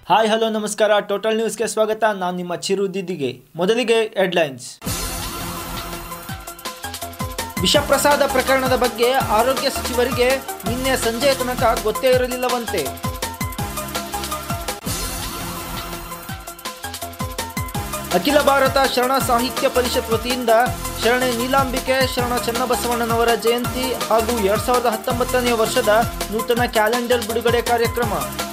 Hi hello ನಮಸ್ಕಾರ total ನ್ಯೂಸ್ಗೆ ಸ್ವಾಗತ ನಾನು ನಿಮ್ಮ ಚಿರು ದಿದ್ದಿಗೆ ಮೊದಲಿಗೆ ಹೆಡ್ಲೈನ್ಸ್ ವಿಷಪ್ರಸಾದ ಪ್ರಕರಣದ ಬಗ್ಗೆ ಆರೋಗ್ಯ ಸಚಿವರಿಗೆ ನಿನ್ನೆ ಸಂಜೆ ತನಕ ಗೊತ್ತೇ ಇರಲಿಲ್ಲವಂತೆ ಅಖಿಲ ಭಾರತ ಶರಣ ಸಾಹಿತ್ಯ ಪರಿಷತ್ ವತಿಯಿಂದ ಶರಣೆ ನೀಲಾಂಬಿಕೆ ಶರಣ ಚನ್ನಬಸವಣ್ಣನವರ ಜಯಂತಿ ಹಾಗೂ ಎರಡ್ ಸಾವಿರದ ಹತ್ತೊಂಬತ್ತನೇ ವರ್ಷದ ನೂತನ ಕ್ಯಾಲೆಂಡರ್ ಬಿಡುಗಡೆ ಕಾರ್ಯಕ್ರಮ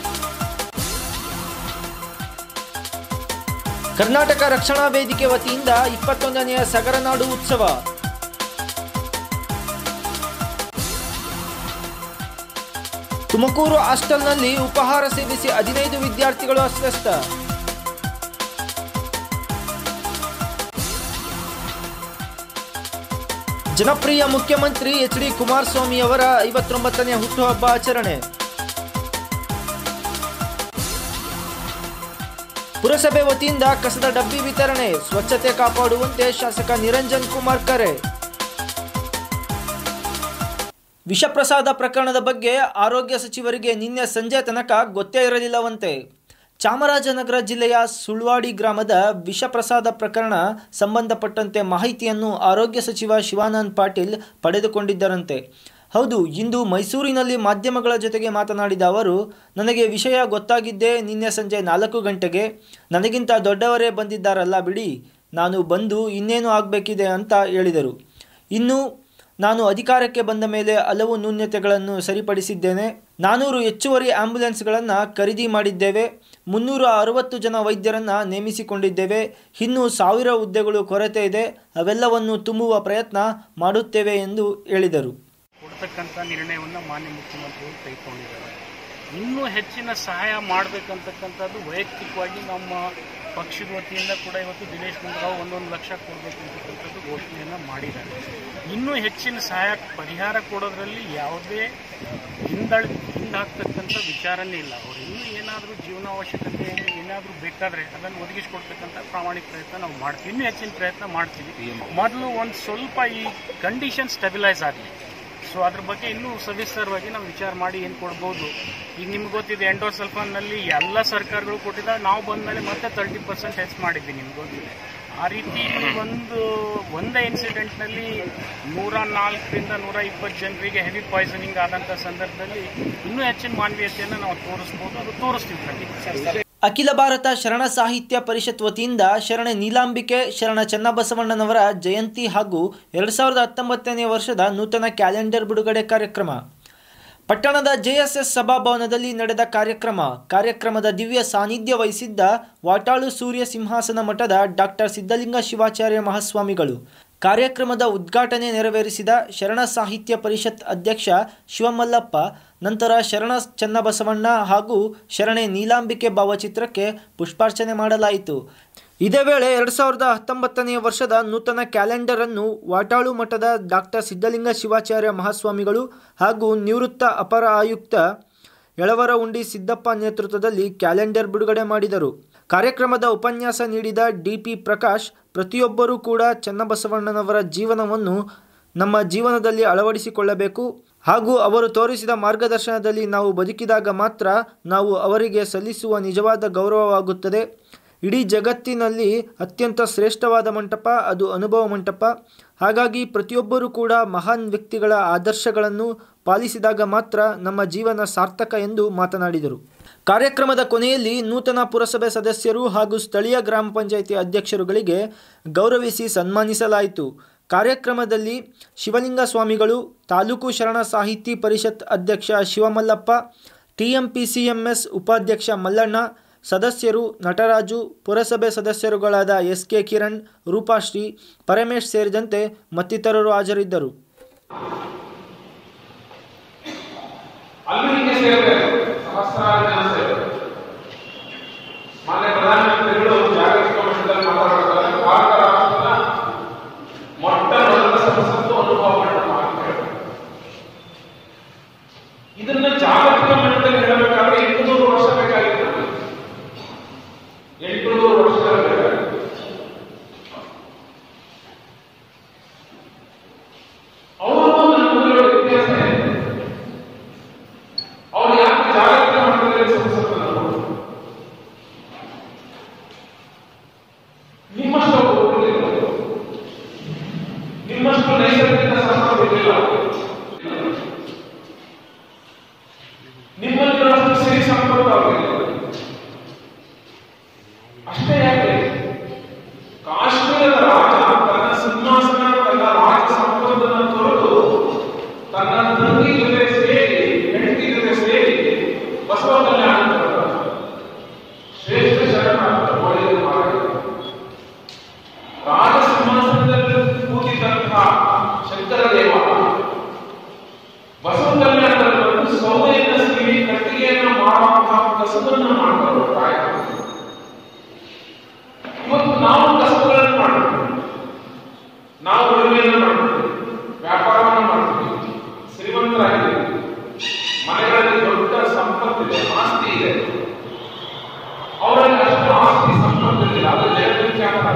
ಕರ್ನಾಟಕ ರಕ್ಷಣಾ ವೇದಿಕೆ ವತಿಯಿಂದ ಇಪ್ಪತ್ತೊಂದನೆಯ ಸಗರನಾಡು ಉತ್ಸವ ತುಮಕೂರು ಹಾಸ್ಟೆಲ್ನಲ್ಲಿ ಉಪಹಾರ ಸೇವಿಸಿ ಹದಿನೈದು ವಿದ್ಯಾರ್ಥಿಗಳು ಅಸ್ವಸ್ಥ ಜನಪ್ರಿಯ ಮುಖ್ಯಮಂತ್ರಿ ಎಚ್ ಡಿ ಕುಮಾರಸ್ವಾಮಿ ಅವರ ಐವತ್ತೊಂಬತ್ತನೇ ಹುಟ್ಟುಹಬ್ಬ ಆಚರಣೆ ಪುರಸಭೆ ವತಿಯಿಂದ ಕಸದ ಡಬ್ಬಿ ವಿತರಣೆ ಸ್ವಚ್ಛತೆ ಕಾಪಾಡುವಂತೆ ಶಾಸಕ ನಿರಂಜನ್ ಕುಮಾರ್ ಕರೆ ವಿಷಪ್ರಸಾದ ಪ್ರಕರಣದ ಬಗ್ಗೆ ಆರೋಗ್ಯ ಸಚಿವರಿಗೆ ನಿನ್ನೆ ಸಂಜೆ ತನಕ ಗೊತ್ತೇ ಇರಲಿಲ್ಲವಂತೆ ಚಾಮರಾಜನಗರ ಜಿಲ್ಲೆಯ ಸುಳ್ವಾಡಿ ಗ್ರಾಮದ ವಿಷಪ್ರಸಾದ ಪ್ರಕರಣ ಸಂಬಂಧಪಟ್ಟಂತೆ ಮಾಹಿತಿಯನ್ನು ಆರೋಗ್ಯ ಸಚಿವ ಶಿವಾನಂದ್ ಪಾಟೀಲ್ ಪಡೆದುಕೊಂಡಿದ್ದರಂತೆ ಹೌದು ಇಂದು ಮೈಸೂರಿನಲ್ಲಿ ಮಾಧ್ಯಮಗಳ ಜೊತೆಗೆ ಮಾತನಾಡಿದ ಅವರು ನನಗೆ ವಿಷಯ ಗೊತ್ತಾಗಿದ್ದೇ ನಿನ್ನೆ ಸಂಜೆ ನಾಲ್ಕು ಗಂಟೆಗೆ ನನಗಿಂತ ದೊಡ್ಡವರೇ ಬಂದಿದ್ದಾರಲ್ಲ ಬಿಡಿ ನಾನು ಬಂದು ಇನ್ನೇನು ಆಗಬೇಕಿದೆ ಅಂತ ಹೇಳಿದರು ಇನ್ನು ನಾನು ಅಧಿಕಾರಕ್ಕೆ ಬಂದ ಮೇಲೆ ಹಲವು ನ್ಯೂನ್ಯತೆಗಳನ್ನು ಸರಿಪಡಿಸಿದ್ದೇನೆ ನಾನೂರು ಹೆಚ್ಚುವರಿ ಆಂಬ್ಯುಲೆನ್ಸ್ಗಳನ್ನು ಖರೀದಿ ಮಾಡಿದ್ದೇವೆ ಮುನ್ನೂರ ಅರವತ್ತು ಜನ ವೈದ್ಯರನ್ನು ನೇಮಿಸಿಕೊಂಡಿದ್ದೇವೆ ಇನ್ನು ಸಾವಿರ ಹುದ್ದೆಗಳು ಕೊರತೆ ಇದೆ ಅವೆಲ್ಲವನ್ನು ತುಂಬುವ ಪ್ರಯತ್ನ ಮಾಡುತ್ತೇವೆ ಎಂದು ಹೇಳಿದರು ಕೊಡ್ತಕ್ಕಂಥ ನಿರ್ಣಯವನ್ನು ಮಾನ್ಯ ಮುಖ್ಯಮಂತ್ರಿಗಳು ತೆಗೆದುಕೊಂಡಿದ್ದಾರೆ ಇನ್ನೂ ಹೆಚ್ಚಿನ ಸಹಾಯ ಮಾಡಬೇಕಂತಕ್ಕಂಥದ್ದು ವೈಯಕ್ತಿಕವಾಗಿ ನಮ್ಮ ಪಕ್ಷದ ವತಿಯಿಂದ ಕೂಡ ಇವತ್ತು ದಿನೇಶ್ ಗುಂಡೂರಾವ್ ಒಂದೊಂದು ಲಕ್ಷ ಕೊಡಬೇಕು ಅಂತಕ್ಕಂಥದ್ದು ಘೋಷಣೆಯನ್ನು ಮಾಡಿದ್ದಾರೆ ಇನ್ನೂ ಹೆಚ್ಚಿನ ಸಹಾಯ ಪರಿಹಾರ ಕೊಡೋದ್ರಲ್ಲಿ ಯಾವುದೇ ಹಿಂದಳ್ ಹಿಂದಾಗ್ತಕ್ಕಂಥ ವಿಚಾರನೇ ಇಲ್ಲ ಅವರು ಇನ್ನೂ ಏನಾದರೂ ಜೀವನಾವಶ್ಯಕತೆ ಏನಾದರೂ ಬೇಕಾದರೆ ಅದನ್ನು ಒದಗಿಸ್ಕೊಡ್ತಕ್ಕಂಥ ಪ್ರಾಮಾಣಿಕ ಪ್ರಯತ್ನ ನಾವು ಮಾಡ್ತೀವಿ ಇನ್ನೂ ಹೆಚ್ಚಿನ ಪ್ರಯತ್ನ ಮಾಡ್ತೀವಿ ಮೊದಲು ಒಂದು ಸ್ವಲ್ಪ ಈ ಕಂಡೀಷನ್ ಸ್ಟೆಬಿಲೈಸ್ ಆಗಲಿ ಸೊ ಅದ್ರ ಬಗ್ಗೆ ಇನ್ನೂ ಸವಿಸ್ತರವಾಗಿ ನಾವು ವಿಚಾರ ಮಾಡಿ ಏನು ಕೊಡ್ಬೋದು ಈಗ ನಿಮ್ಗೆ ಗೊತ್ತಿದೆ ಎಂಡೋಸಲ್ಫಾನ್ನಲ್ಲಿ ಎಲ್ಲ ಸರ್ಕಾರಗಳು ಕೊಟ್ಟಿದ್ದಾರೆ ನಾವು ಬಂದಮೇಲೆ ಮತ್ತೆ ತರ್ಟಿ ಪರ್ಸೆಂಟ್ ಹೆಚ್ಚು ಮಾಡಿದ್ವಿ ನಿಮ್ಗೆ ಗೊತ್ತಿದೆ ಆ ರೀತಿ ಇಲ್ಲಿ ಒಂದು ಒಂದೇ ಇನ್ಸಿಡೆಂಟ್ನಲ್ಲಿ ನೂರ ನಾಲ್ಕರಿಂದ ನೂರ ಇಪ್ಪತ್ತು ಜನರಿಗೆ ಹೆವಿ ಪಾಯ್ಸನಿಂಗ್ ಆದಂಥ ಸಂದರ್ಭದಲ್ಲಿ ಇನ್ನೂ ಹೆಚ್ಚಿನ ಮಾನವೀಯತೆಯನ್ನು ನಾವು ತೋರಿಸ್ಬೋದು ಅದು ತೋರಿಸ್ತೀವಿ ಖಂಡಿತ ಅಖಿಲ ಭಾರತ ಶರಣ ಸಾಹಿತ್ಯ ಪರಿಷತ್ ವತಿಯಿಂದ ಶರಣ ನೀಲಾಂಬಿಕೆ ಶರಣ ಚನ್ನಬಸವಣ್ಣನವರ ಜಯಂತಿ ಹಾಗೂ ಎರಡು ಸಾವಿರದ ಹತ್ತೊಂಬತ್ತನೇ ವರ್ಷದ ನೂತನ ಕ್ಯಾಲೆಂಡರ್ ಬಿಡುಗಡೆ ಕಾರ್ಯಕ್ರಮ ಪಟ್ಟಣದ ಜೆಎಸ್ಎಸ್ ಸಭಾಭವನದಲ್ಲಿ ನಡೆದ ಕಾರ್ಯಕ್ರಮ ಕಾರ್ಯಕ್ರಮದ ದಿವ್ಯ ಸಾನ್ನಿಧ್ಯ ವಹಿಸಿದ್ದ ವಾಟಾಳು ಸೂರ್ಯ ಸಿಂಹಾಸನ ಮಠದ ಡಾಕ್ಟರ್ ಸಿದ್ಧಲಿಂಗ ಶಿವಾಚಾರ್ಯ ಮಹಾಸ್ವಾಮಿಗಳು ಕಾರ್ಯಕ್ರಮದ ಉದ್ಘಾಟನೆ ನೆರವೇರಿಸಿದ ಶರಣ ಸಾಹಿತ್ಯ ಪರಿಷತ್ ಅಧ್ಯಕ್ಷ ಶಿವಮಲ್ಲಪ್ಪ ನಂತರ ಶರಣ ಚನ್ನಬಸವಣ್ಣ ಹಾಗೂ ಶರಣೆ ನೀಲಾಂಬಿಕೆ ಭಾವಚಿತ್ರಕ್ಕೆ ಪುಷ್ಪಾರ್ಚನೆ ಮಾಡಲಾಯಿತು ಇದೇ ವೇಳೆ ಎರಡು ಸಾವಿರದ ಹತ್ತೊಂಬತ್ತನೇ ವರ್ಷದ ನೂತನ ಕ್ಯಾಲೆಂಡರ್ ಅನ್ನು ವಾಟಾಳು ಮಠದ ಡಾಕ್ಟರ್ ಸಿದ್ಧಲಿಂಗ ಶಿವಾಚಾರ್ಯ ಮಹಾಸ್ವಾಮಿಗಳು ಹಾಗೂ ನಿವೃತ್ತ ಅಪರ ಆಯುಕ್ತ ಯಳವರ ಉಂಡಿ ಸಿದ್ದಪ್ಪ ನೇತೃತ್ವದಲ್ಲಿ ಕ್ಯಾಲೆಂಡರ್ ಬಿಡುಗಡೆ ಮಾಡಿದರು ಕಾರ್ಯಕ್ರಮದ ಉಪನ್ಯಾಸ ನೀಡಿದ ಡಿಪಿ ಪ್ರಕಾಶ್ ಪ್ರತಿಯೊಬ್ಬರೂ ಕೂಡ ಚನ್ನಬಸವಣ್ಣನವರ ಜೀವನವನ್ನು ನಮ್ಮ ಜೀವನದಲ್ಲಿ ಅಳವಡಿಸಿಕೊಳ್ಳಬೇಕು ಹಾಗೂ ಅವರು ತೋರಿಸಿದ ಮಾರ್ಗದರ್ಶನದಲ್ಲಿ ನಾವು ಬದುಕಿದಾಗ ಮಾತ್ರ ನಾವು ಅವರಿಗೆ ಸಲ್ಲಿಸುವ ನಿಜವಾದ ಗೌರವವಾಗುತ್ತದೆ ಇಡೀ ಜಗತ್ತಿನಲ್ಲಿ ಅತ್ಯಂತ ಶ್ರೇಷ್ಠವಾದ ಮಂಟಪ ಅದು ಅನುಭವ ಮಂಟಪ ಹಾಗಾಗಿ ಪ್ರತಿಯೊಬ್ಬರೂ ಕೂಡ ಮಹಾನ್ ವ್ಯಕ್ತಿಗಳ ಆದರ್ಶಗಳನ್ನು ಪಾಲಿಸಿದಾಗ ಮಾತ್ರ ನಮ್ಮ ಜೀವನ ಸಾರ್ಥಕ ಎಂದು ಮಾತನಾಡಿದರು ಕಾರ್ಯಕ್ರಮದ ಕೊನೆಯಲ್ಲಿ ನೂತನ ಪುರಸಭೆ ಸದಸ್ಯರು ಹಾಗೂ ಸ್ಥಳೀಯ ಗ್ರಾಮ ಪಂಚಾಯಿತಿ ಅಧ್ಯಕ್ಷರುಗಳಿಗೆ ಗೌರವಿಸಿ ಸನ್ಮಾನಿಸಲಾಯಿತು ಕಾರ್ಯಕ್ರಮದಲ್ಲಿ ಶಿವಲಿಂಗ ಸ್ವಾಮಿಗಳು ತಾಲೂಕು ಶರಣ ಸಾಹಿತಿ ಪರಿಷತ್ ಅಧ್ಯಕ್ಷ ಶಿವಮಲ್ಲಪ್ಪ ಟಿಎಂಪಿಸಿಎಂಎಸ್ ಉಪಾಧ್ಯಕ್ಷ ಮಲ್ಲಣ್ಣ ಸದಸ್ಯರು ನಟರಾಜು ಪುರಸಭೆ ಸದಸ್ಯರುಗಳಾದ ಎಸ್ ಕೆ ಕಿರಣ್ ರೂಪಾಶ್ರೀ ಪರಮೇಶ್ ಸೇರಿದಂತೆ ಮತ್ತಿತರರು ಹಾಜರಿದ್ದರು ಅಲ್ಲೂ ಹಿಂಗೆ ಸೇರಬೇಕು ಸಹಸ್ರಾರು ಜನ ಸೇರಬೇಕು ಮಾನ್ಯ ಪ್ರಧಾನಮಂತ್ರಿಗಳು ಜಾಗತಿಕ ಮಟ್ಟದಲ್ಲಿ ಮಾತಾಡ್ತಾರೆ ಭಾರತ ರಾಷ್ಟ್ರದ ಮೊಟ್ಟ ಮೊದಲ ಸಂಸತ್ತು ಅನುಭವ ಮಂಟಪ ಅಂತ ಹೇಳ್ತಾರೆ ಇದನ್ನ ಜಾಗತಿಕ ಮಟ್ಟದಲ್ಲಿ ಹೇಳಬೇಕಾದ್ರೆ ಎಂಟುನೂರು ವರ್ಷ ಬೇಕಾಗಿತ್ತು ನಮಗೆ. ಎಂಟುನೂರು ವರ್ಷ ಬೇಕಾಗಿತ್ತು ಅವ್ರಿಗೂ ನಮ್ಮಲ್ಲಿರೋ ವ್ಯತ್ಯಾಸ ಇದೆ ಅವ್ರು ಯಾಕೆ ಜಾಗತಿಕ ಮಟ್ಟದಲ್ಲಿ ಸಂಸತ್ತನ್ನು ಸಂಪತ್ತಿದೆ ಆಸ್ತಿ ಇದೆ ಅವರಲ್ಲಿ ಅಷ್ಟು ಆಸ್ತಿ ಸಂಪತ್ತಿಲ್ಲ ಅದು ಜಗದ್ವಿಖ್ಯಾತ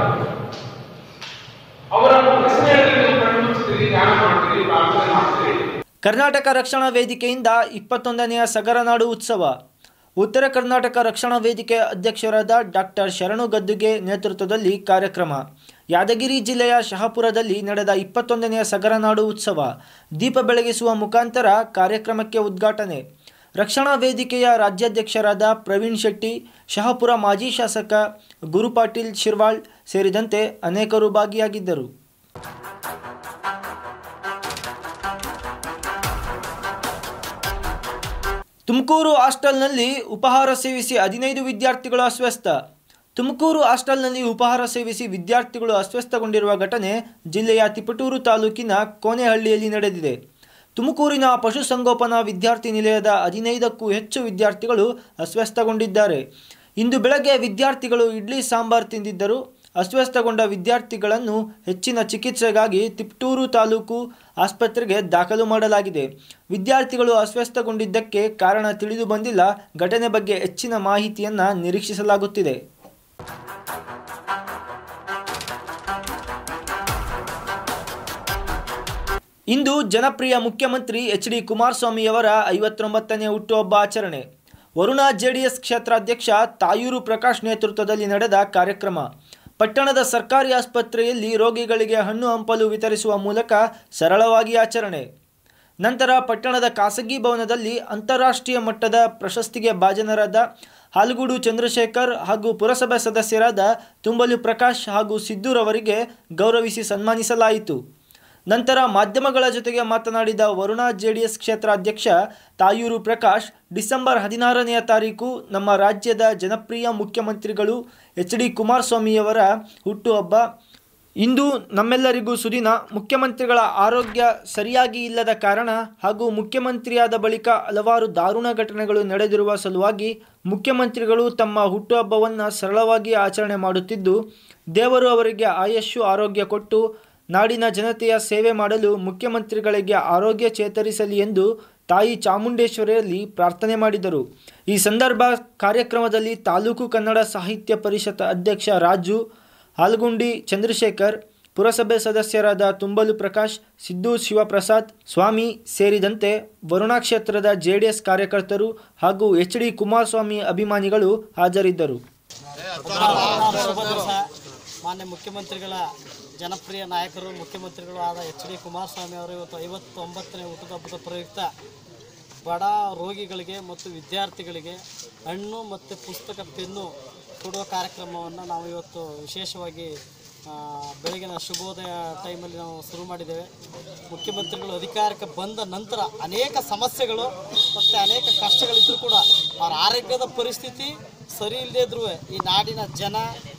ಅವರ ಪ್ರಶ್ನೆಯಲ್ಲಿ ನೀವು ಕಣ್ಮುಚ್ಚಿದ್ದೀರಿ ಧ್ಯಾನ ಮಾಡ್ತೀರಿ ಪ್ರಾರ್ಥನೆ ಮಾಡ್ತೀರಿ ಕರ್ನಾಟಕ ರಕ್ಷಣಾ ವೇದಿಕೆಯಿಂದ ಇಪ್ಪತ್ತೊಂದನೆಯ ಸಗರನಾಡು ಉತ್ಸವ ಉತ್ತರ ಕರ್ನಾಟಕ ರಕ್ಷಣಾ ವೇದಿಕೆ ಅಧ್ಯಕ್ಷರಾದ ಡಾಕ್ಟರ್ ಶರಣು ಗದ್ದುಗೆ ನೇತೃತ್ವದಲ್ಲಿ ಕಾರ್ಯಕ್ರಮ ಯಾದಗಿರಿ ಜಿಲ್ಲೆಯ ಶಹಾಪುರದಲ್ಲಿ ನಡೆದ ಇಪ್ಪತ್ತೊಂದನೆಯ ಸಗರನಾಡು ಉತ್ಸವ ದೀಪ ಬೆಳಗಿಸುವ ಮುಖಾಂತರ ಕಾರ್ಯಕ್ರಮಕ್ಕೆ ಉದ್ಘಾಟನೆ ರಕ್ಷಣಾ ವೇದಿಕೆಯ ರಾಜ್ಯಾಧ್ಯಕ್ಷರಾದ ಪ್ರವೀಣ್ ಶೆಟ್ಟಿ ಶಹಾಪುರ ಮಾಜಿ ಶಾಸಕ ಗುರು ಪಾಟೀಲ್ ಶಿರ್ವಾಳ್ ಸೇರಿದಂತೆ ಅನೇಕರು ಭಾಗಿಯಾಗಿದ್ದರು ತುಮಕೂರು ಹಾಸ್ಟೆಲ್ನಲ್ಲಿ ಉಪಹಾರ ಸೇವಿಸಿ ಹದಿನೈದು ವಿದ್ಯಾರ್ಥಿಗಳು ಅಸ್ವಸ್ಥ ತುಮಕೂರು ಹಾಸ್ಟೆಲ್ನಲ್ಲಿ ಉಪಹಾರ ಸೇವಿಸಿ ವಿದ್ಯಾರ್ಥಿಗಳು ಅಸ್ವಸ್ಥಗೊಂಡಿರುವ ಘಟನೆ ಜಿಲ್ಲೆಯ ತಿಪಟೂರು ತಾಲೂಕಿನ ಕೋನೆಹಳ್ಳಿಯಲ್ಲಿ ನಡೆದಿದೆ ತುಮಕೂರಿನ ಪಶುಸಂಗೋಪನಾ ವಿದ್ಯಾರ್ಥಿ ನಿಲಯದ ಹದಿನೈದಕ್ಕೂ ಹೆಚ್ಚು ವಿದ್ಯಾರ್ಥಿಗಳು ಅಸ್ವಸ್ಥಗೊಂಡಿದ್ದಾರೆ ಇಂದು ಬೆಳಗ್ಗೆ ವಿದ್ಯಾರ್ಥಿಗಳು ಇಡ್ಲಿ ಸಾಂಬಾರ್ ತಿಂದಿದ್ದರು ಅಸ್ವಸ್ಥಗೊಂಡ ವಿದ್ಯಾರ್ಥಿಗಳನ್ನು ಹೆಚ್ಚಿನ ಚಿಕಿತ್ಸೆಗಾಗಿ ತಿಪ್ಟೂರು ತಾಲೂಕು ಆಸ್ಪತ್ರೆಗೆ ದಾಖಲು ಮಾಡಲಾಗಿದೆ ವಿದ್ಯಾರ್ಥಿಗಳು ಅಸ್ವಸ್ಥಗೊಂಡಿದ್ದಕ್ಕೆ ಕಾರಣ ತಿಳಿದು ಬಂದಿಲ್ಲ ಘಟನೆ ಬಗ್ಗೆ ಹೆಚ್ಚಿನ ಮಾಹಿತಿಯನ್ನು ನಿರೀಕ್ಷಿಸಲಾಗುತ್ತಿದೆ ಇಂದು ಜನಪ್ರಿಯ ಮುಖ್ಯಮಂತ್ರಿ ಎಚ್ ಡಿ ಕುಮಾರಸ್ವಾಮಿಯವರ ಐವತ್ತೊಂಬತ್ತನೇ ಹುಟ್ಟುಹಬ್ಬ ಆಚರಣೆ ವರುಣಾ ಜೆಡಿಎಸ್ ಕ್ಷೇತ್ರಾಧ್ಯಕ್ಷ ತಾಯೂರು ಪ್ರಕಾಶ್ ನೇತೃತ್ವದಲ್ಲಿ ನಡೆದ ಕಾರ್ಯಕ್ರಮ ಪಟ್ಟಣದ ಸರ್ಕಾರಿ ಆಸ್ಪತ್ರೆಯಲ್ಲಿ ರೋಗಿಗಳಿಗೆ ಹಣ್ಣು ಹಂಪಲು ವಿತರಿಸುವ ಮೂಲಕ ಸರಳವಾಗಿ ಆಚರಣೆ ನಂತರ ಪಟ್ಟಣದ ಖಾಸಗಿ ಭವನದಲ್ಲಿ ಅಂತಾರಾಷ್ಟ್ರೀಯ ಮಟ್ಟದ ಪ್ರಶಸ್ತಿಗೆ ಭಾಜನರಾದ ಹಾಲಗೂಡು ಚಂದ್ರಶೇಖರ್ ಹಾಗೂ ಪುರಸಭೆ ಸದಸ್ಯರಾದ ತುಂಬಲು ಪ್ರಕಾಶ್ ಹಾಗೂ ಸಿದ್ದೂರವರಿಗೆ ಗೌರವಿಸಿ ಸನ್ಮಾನಿಸಲಾಯಿತು ನಂತರ ಮಾಧ್ಯಮಗಳ ಜೊತೆಗೆ ಮಾತನಾಡಿದ ವರುಣಾ ಜೆಡಿಎಸ್ ಕ್ಷೇತ್ರ ಅಧ್ಯಕ್ಷ ತಾಯೂರು ಪ್ರಕಾಶ್ ಡಿಸೆಂಬರ್ ಹದಿನಾರನೆಯ ತಾರೀಕು ನಮ್ಮ ರಾಜ್ಯದ ಜನಪ್ರಿಯ ಮುಖ್ಯಮಂತ್ರಿಗಳು ಎಚ್ ಡಿ ಕುಮಾರಸ್ವಾಮಿಯವರ ಹುಟ್ಟುಹಬ್ಬ ಇಂದು ನಮ್ಮೆಲ್ಲರಿಗೂ ಸುದಿನ ಮುಖ್ಯಮಂತ್ರಿಗಳ ಆರೋಗ್ಯ ಸರಿಯಾಗಿ ಇಲ್ಲದ ಕಾರಣ ಹಾಗೂ ಮುಖ್ಯಮಂತ್ರಿಯಾದ ಬಳಿಕ ಹಲವಾರು ದಾರುಣ ಘಟನೆಗಳು ನಡೆದಿರುವ ಸಲುವಾಗಿ ಮುಖ್ಯಮಂತ್ರಿಗಳು ತಮ್ಮ ಹುಟ್ಟುಹಬ್ಬವನ್ನು ಸರಳವಾಗಿ ಆಚರಣೆ ಮಾಡುತ್ತಿದ್ದು ದೇವರು ಅವರಿಗೆ ಆಯಸ್ಸು ಆರೋಗ್ಯ ಕೊಟ್ಟು ನಾಡಿನ ಜನತೆಯ ಸೇವೆ ಮಾಡಲು ಮುಖ್ಯಮಂತ್ರಿಗಳಿಗೆ ಆರೋಗ್ಯ ಚೇತರಿಸಲಿ ಎಂದು ತಾಯಿ ಚಾಮುಂಡೇಶ್ವರಿಯಲ್ಲಿ ಪ್ರಾರ್ಥನೆ ಮಾಡಿದರು ಈ ಸಂದರ್ಭ ಕಾರ್ಯಕ್ರಮದಲ್ಲಿ ತಾಲೂಕು ಕನ್ನಡ ಸಾಹಿತ್ಯ ಪರಿಷತ್ ಅಧ್ಯಕ್ಷ ರಾಜು ಹಾಲ್ಗುಂಡಿ ಚಂದ್ರಶೇಖರ್ ಪುರಸಭೆ ಸದಸ್ಯರಾದ ತುಂಬಲು ಪ್ರಕಾಶ್ ಸಿದ್ದು ಶಿವಪ್ರಸಾದ್ ಸ್ವಾಮಿ ಸೇರಿದಂತೆ ವರುಣಾ ಕ್ಷೇತ್ರದ ಜೆಡಿಎಸ್ ಕಾರ್ಯಕರ್ತರು ಹಾಗೂ ಎಚ್ ಡಿ ಕುಮಾರಸ್ವಾಮಿ ಅಭಿಮಾನಿಗಳು ಹಾಜರಿದ್ದರು ಶುಭ ದಿವಸ ಮಾನ್ಯ ಮುಖ್ಯಮಂತ್ರಿಗಳ ಜನಪ್ರಿಯ ನಾಯಕರು ಮುಖ್ಯಮಂತ್ರಿಗಳು ಆದ ಎಚ್ ಡಿ ಕುಮಾರಸ್ವಾಮಿ ಅವರು ಇವತ್ತು ಐವತ್ತೊಂಬತ್ತನೇ ಹುಟ್ಟುಹಬ್ಬದ ಪ್ರಯುಕ್ತ ಬಡ ರೋಗಿಗಳಿಗೆ ಮತ್ತು ವಿದ್ಯಾರ್ಥಿಗಳಿಗೆ ಹಣ್ಣು ಮತ್ತು ಪುಸ್ತಕ ಪೆನ್ನು ಕೊಡುವ ಕಾರ್ಯಕ್ರಮವನ್ನು ನಾವು ಇವತ್ತು ವಿಶೇಷವಾಗಿ ಆ, ಬೆಳಗಿನ ಶುಭೋದಯ ಟೈಮಲ್ಲಿ ನಾವು ಶುರು ಮಾಡಿದ್ದೇವೆ ಮುಖ್ಯಮಂತ್ರಿಗಳು ಅಧಿಕಾರಕ್ಕೆ ಬಂದ ನಂತರ ಅನೇಕ ಸಮಸ್ಯೆಗಳು ಮತ್ತು ಅನೇಕ ಕಷ್ಟಗಳಿದ್ದರೂ ಕೂಡ ಅವರ ಆರೋಗ್ಯದ ಪರಿಸ್ಥಿತಿ ಸರಿ ಇಲ್ಲದೇ ಇದ್ರೂ ಈ ನಾಡಿನ ಜನ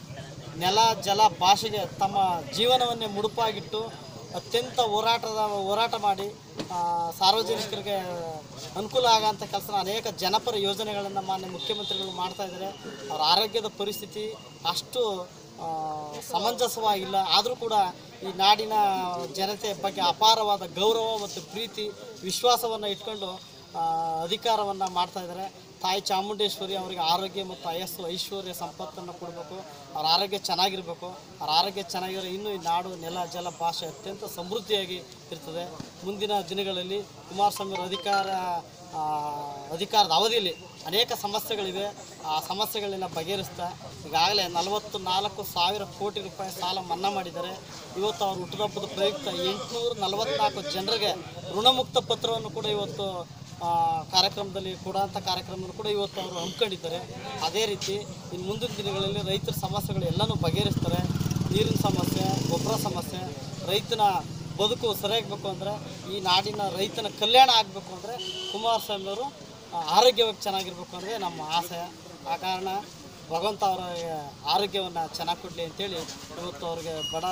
ನೆಲ ಜಲ ಭಾಷೆಗೆ ತಮ್ಮ ಜೀವನವನ್ನೇ ಮುಡುಪಾಗಿಟ್ಟು ಅತ್ಯಂತ ಹೋರಾಟದ ಹೋರಾಟ ಮಾಡಿ ಆ, ಸಾರ್ವಜನಿಕರಿಗೆ ಅನುಕೂಲ ಆಗೋಂಥ ಕೆಲಸ ಅನೇಕ ಜನಪರ ಯೋಜನೆಗಳನ್ನು ಮಾನ್ಯ ಮುಖ್ಯಮಂತ್ರಿಗಳು ಮಾಡ್ತಾ ಇದ್ದಾರೆ ಅವರ ಆರೋಗ್ಯದ ಪರಿಸ್ಥಿತಿ ಅಷ್ಟು ಆ, ಸಮಂಜಸವಾಗಿಲ್ಲ ಆದರೂ ಕೂಡ ಈ ನಾಡಿನ ಜನತೆ ಬಗ್ಗೆ ಅಪಾರವಾದ ಗೌರವ ಮತ್ತು ಪ್ರೀತಿ ವಿಶ್ವಾಸವನ್ನು ಇಟ್ಕೊಂಡು ಅಧಿಕಾರವನ್ನು ಮಾಡ್ತಾ ಇದ್ದಾರೆ ತಾಯಿ ಚಾಮುಂಡೇಶ್ವರಿ ಅವರಿಗೆ ಆರೋಗ್ಯ ಮತ್ತು ಆಯಸ್ಸು ಐಶ್ವರ್ಯ ಸಂಪತ್ತನ್ನು ಕೊಡಬೇಕು ಅವ್ರ ಆರೋಗ್ಯ ಚೆನ್ನಾಗಿರಬೇಕು ಅವ್ರ ಆರೋಗ್ಯ ಚೆನ್ನಾಗಿರೋ ಇನ್ನೂ ಈ ನಾಡು ನೆಲ ಜಲ ಭಾಷೆ ಅತ್ಯಂತ ಸಮೃದ್ಧಿಯಾಗಿ ಇರ್ತದೆ ಮುಂದಿನ ದಿನಗಳಲ್ಲಿ ಕುಮಾರಸ್ವಾಮಿ ಅವರ ಅಧಿಕಾರ ಆ, ಅಧಿಕಾರದ ಅವಧಿಯಲ್ಲಿ ಅನೇಕ ಸಮಸ್ಯೆಗಳಿವೆ ಆ ಸಮಸ್ಯೆಗಳನ್ನ ಬಗೆಹರಿಸ್ತಾ ಈಗಾಗಲೇ ನಲವತ್ತು ನಾಲ್ಕು ಸಾವಿರ ಕೋಟಿ ರೂಪಾಯಿ ಸಾಲ ಮನ್ನಾ ಮಾಡಿದ್ದಾರೆ ಇವತ್ತು ಅವ್ರ ಹುಟ್ಟುಹಬ್ಬದ ಪ್ರಯುಕ್ತ ಎಂಟುನೂರ ನಲವತ್ನಾಲ್ಕು ಜನರಿಗೆ ಋಣಮುಕ್ತ ಪತ್ರವನ್ನು ಕೂಡ ಇವತ್ತು ಆ, ಕಾರ್ಯಕ್ರಮದಲ್ಲಿ ಕೊಡುವಂಥ ಕಾರ್ಯಕ್ರಮವನ್ನು ಕೂಡ ಇವತ್ತು ಅವರು ಹಮ್ಮಿಕೊಂಡಿದ್ದಾರೆ ಅದೇ ರೀತಿ ಇನ್ನು ಮುಂದಿನ ದಿನಗಳಲ್ಲಿ ರೈತರ ಸಮಸ್ಯೆಗಳು ಎಲ್ಲನೂ ಬಗೆಹರಿಸ್ತಾರೆ ನೀರಿನ ಸಮಸ್ಯೆ ಗೊಬ್ಬರ ಸಮಸ್ಯೆ ರೈತನ ಬದುಕು ಸರಿಯಾಗಬೇಕು ಅಂದರೆ ಈ ನಾಡಿನ ರೈತನ ಕಲ್ಯಾಣ ಆಗಬೇಕು ಅಂದರೆ ಕುಮಾರಸ್ವಾಮಿಯವರು ಆರೋಗ್ಯವಾಗಿ ಚೆನ್ನಾಗಿರ್ಬೇಕು ಅಂದರೆ ನಮ್ಮ ಆಸೆ ಆ ಕಾರಣ ಭಗವಂತ ಅವರಿಗೆ ಆರೋಗ್ಯವನ್ನು ಚೆನ್ನಾಗಿ ಕೊಡಲಿ ಅಂತೇಳಿ ಇವತ್ತು ಅವ್ರಿಗೆ ಬಡ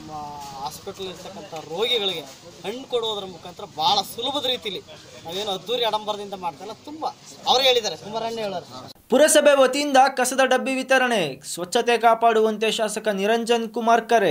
ಹಾಸ್ಪಿಟಲ್ ಇರ್ತಕ್ಕಂಥ ರೋಗಿಗಳಿಗೆ ಹಣ್ಣು ಕೊಡೋದ್ರ ಮುಖಾಂತರ ಭಾಳ ಸುಲಭದ ರೀತಿಲಿ ನಾವೇನು ಅದ್ದೂರಿ ಆಡಂಬರದಿಂದ ಮಾಡ್ತಾ ಇಲ್ಲ ತುಂಬ ಅವ್ರು ಹೇಳಿದ್ದಾರೆ ಕುಮಾರಣ್ಣ ಹೇಳೋರು ಪುರಸಭೆ ವತಿಯಿಂದ ಕಸದ ಡಬ್ಬಿ ವಿತರಣೆ ಸ್ವಚ್ಛತೆ ಕಾಪಾಡುವಂತೆ ಶಾಸಕ ನಿರಂಜನ್ ಕುಮಾರ್ ಕರೆ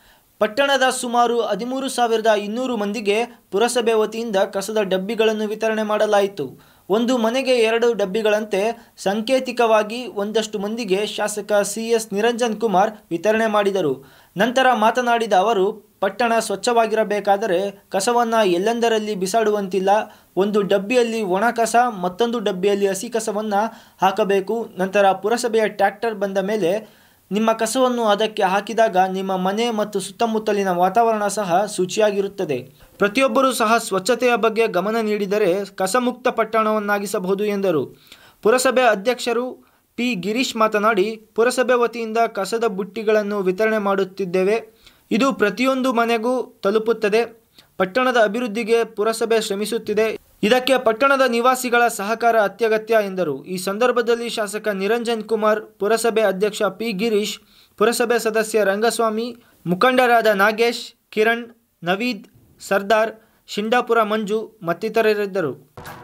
ಪಟ್ಟಣದ ಸುಮಾರು ಹದಿಮೂರು ಸಾವಿರದ ಇನ್ನೂರು ಮಂದಿಗೆ ಪುರಸಭೆ ವತಿಯಿಂದ ಕಸದ ಡಬ್ಬಿಗಳನ್ನು ವಿತರಣೆ ಮಾಡಲಾಯಿತು ಒಂದು ಮನೆಗೆ ಎರಡು ಡಬ್ಬಿಗಳಂತೆ ಸಾಂಕೇತಿಕವಾಗಿ ಒಂದಷ್ಟು ಮಂದಿಗೆ ಶಾಸಕ ಸಿ ಎಸ್ ನಿರಂಜನ್ ಕುಮಾರ್ ವಿತರಣೆ ಮಾಡಿದರು ನಂತರ ಮಾತನಾಡಿದ ಅವರು ಪಟ್ಟಣ ಸ್ವಚ್ಛವಾಗಿರಬೇಕಾದರೆ ಕಸವನ್ನು ಎಲ್ಲೆಂದರಲ್ಲಿ ಬಿಸಾಡುವಂತಿಲ್ಲ ಒಂದು ಡಬ್ಬಿಯಲ್ಲಿ ಒಣ ಕಸ ಮತ್ತೊಂದು ಡಬ್ಬಿಯಲ್ಲಿ ಹಸಿ ಕಸವನ್ನು ಹಾಕಬೇಕು ನಂತರ ಪುರಸಭೆಯ ಟ್ರ್ಯಾಕ್ಟರ್ ಬಂದ ಮೇಲೆ ನಿಮ್ಮ ಕಸವನ್ನು ಅದಕ್ಕೆ ಹಾಕಿದಾಗ ನಿಮ್ಮ ಮನೆ ಮತ್ತು ಸುತ್ತಮುತ್ತಲಿನ ವಾತಾವರಣ ಸಹ ಶುಚಿಯಾಗಿರುತ್ತದೆ ಪ್ರತಿಯೊಬ್ಬರೂ ಸಹ ಸ್ವಚ್ಛತೆಯ ಬಗ್ಗೆ ಗಮನ ನೀಡಿದರೆ ಕಸಮುಕ್ತ ಪಟ್ಟಣವನ್ನಾಗಿಸಬಹುದು ಎಂದರು ಪುರಸಭೆ ಅಧ್ಯಕ್ಷರು ಪಿ ಗಿರೀಶ್ ಮಾತನಾಡಿ ಪುರಸಭೆ ವತಿಯಿಂದ ಕಸದ ಬುಟ್ಟಿಗಳನ್ನು ವಿತರಣೆ ಮಾಡುತ್ತಿದ್ದೇವೆ ಇದು ಪ್ರತಿಯೊಂದು ಮನೆಗೂ ತಲುಪುತ್ತದೆ ಪಟ್ಟಣದ ಅಭಿವೃದ್ಧಿಗೆ ಪುರಸಭೆ ಶ್ರಮಿಸುತ್ತಿದೆ ಇದಕ್ಕೆ ಪಟ್ಟಣದ ನಿವಾಸಿಗಳ ಸಹಕಾರ ಅತ್ಯಗತ್ಯ ಎಂದರು ಈ ಸಂದರ್ಭದಲ್ಲಿ ಶಾಸಕ ನಿರಂಜನ್ ಕುಮಾರ್ ಪುರಸಭೆ ಅಧ್ಯಕ್ಷ ಪಿ ಗಿರೀಶ್ ಪುರಸಭೆ ಸದಸ್ಯ ರಂಗಸ್ವಾಮಿ ಮುಖಂಡರಾದ ನಾಗೇಶ್ ಕಿರಣ್ ನವೀದ್ ಸರ್ದಾರ್ ಶಿಂಡಾಪುರ ಮಂಜು ಮತ್ತಿತರರಿದ್ದರು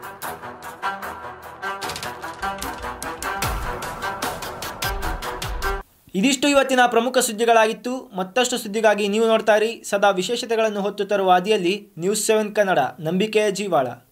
ಇದಿಷ್ಟು ಇವತ್ತಿನ ಪ್ರಮುಖ ಸುದ್ದಿಗಳಾಗಿತ್ತು ಮತ್ತಷ್ಟು ಸುದ್ದಿಗಾಗಿ ನೀವು ನೋಡ್ತಾ ಇರಿ ಸದಾ ವಿಶೇಷತೆಗಳನ್ನು ಹೊತ್ತು ತರುವ ಹಾದಿಯಲ್ಲಿ ನ್ಯೂಸ್ ಸೆವೆನ್ ಕನ್ನಡ ನಂಬಿಕೆಯ ಜೀವಾಳ